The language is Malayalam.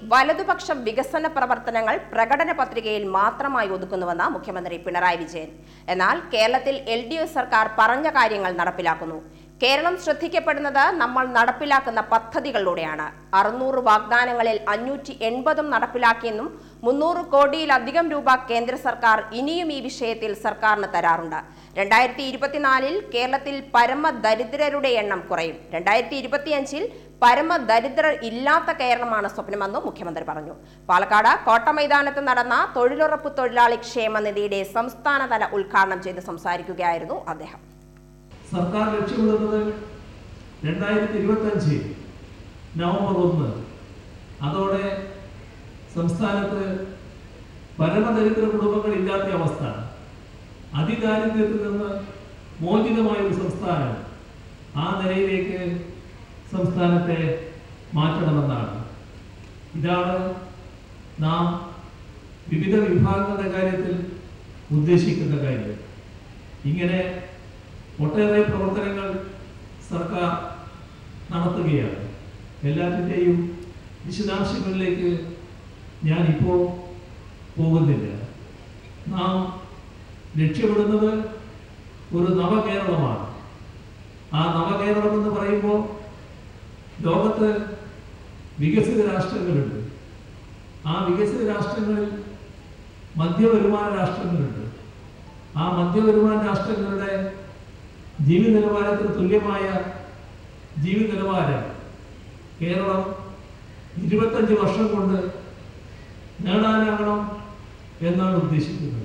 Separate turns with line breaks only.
വലതുപക്ഷം വികസന പ്രവർത്തനങ്ങൾ പ്രകടന പത്രികയിൽ മാത്രമായി ഒതുക്കുന്നുവെന്ന് മുഖ്യമന്ത്രി പിണറായി വിജയൻ എന്നാൽ കേരളത്തിൽ എൽ ഡി എഫ് സർക്കാർ പറഞ്ഞ കാര്യങ്ങൾ നടപ്പിലാക്കുന്നു കേരളം ശ്രദ്ധിക്കപ്പെടുന്നത് നമ്മൾ നടപ്പിലാക്കുന്ന പദ്ധതികളിലൂടെയാണ് അറുന്നൂറ് വാഗ്ദാനങ്ങളിൽ അഞ്ഞൂറ്റി എൺപതും നടപ്പിലാക്കിയെന്നും മുന്നൂറ് കോടിയിലധികം രൂപ കേന്ദ്ര സർക്കാർ ഇനിയും ഈ വിഷയത്തിൽ സർക്കാരിന് തരാറുണ്ട് രണ്ടായിരത്തി ഇരുപത്തിനാലിൽ കേരളത്തിൽ പരമദരിദ്രരുടെ എണ്ണം കുറയും രണ്ടായിരത്തി ഇരുപത്തിയഞ്ചിൽ പരമദരിദ്രർ ഇല്ലാത്ത കേരളമാണ് സ്വപ്നമെന്നും മുഖ്യമന്ത്രി പറഞ്ഞു പാലക്കാട് കോട്ടമൈതാനത്ത് നടന്ന തൊഴിലുറപ്പ് തൊഴിലാളി ക്ഷേമനിധിയുടെ സംസ്ഥാനതല ഉദ്ഘാടനം ചെയ്ത് സംസാരിക്കുകയായിരുന്നു അദ്ദേഹം
സർക്കാർ ലക്ഷ്യമിടുന്നത് രണ്ടായിരത്തി ഇരുപത്തഞ്ച് നവംബർ ഒന്ന് അതോടെ സംസ്ഥാനത്ത് പരമദരിദ്ര കുടുംബങ്ങൾ ഇല്ലാത്ത അവസ്ഥ അതിദാരിദ്ര്യത്തിൽ നിന്ന് മോചിതമായ ഒരു സംസ്ഥാനം ആ നിലയിലേക്ക് സംസ്ഥാനത്തെ മാറ്റണമെന്നാണ് ഇതാണ് നാം വിവിധ വിഭാഗങ്ങളുടെ കാര്യത്തിൽ ഉദ്ദേശിക്കുന്ന കാര്യം ഇങ്ങനെ ഒട്ടേറെ പ്രവർത്തനങ്ങൾ സർക്കാർ നടത്തുകയാണ് എല്ലാറ്റിൻ്റെയും വിശദാംശങ്ങളിലേക്ക് ഞാനിപ്പോൾ പോകുന്നില്ല നാം ലക്ഷ്യമിടുന്നത് ഒരു നവകേരളമാണ് ആ നവകേരളം എന്ന് പറയുമ്പോൾ ലോകത്ത് വികസിത രാഷ്ട്രങ്ങളുണ്ട് ആ വികസിത രാഷ്ട്രങ്ങളിൽ മധ്യവരുമാന രാഷ്ട്രങ്ങളുണ്ട് ആ മധ്യവരുമാന രാഷ്ട്രങ്ങളുടെ ജീവിത നിലവാരത്തിന് തുല്യമായ ജീവിത നിലവാരം കേരളം ഇരുപത്തഞ്ച് വർഷം കൊണ്ട് നേടാനാകണം എന്നാണ് ഉദ്ദേശിക്കുന്നത്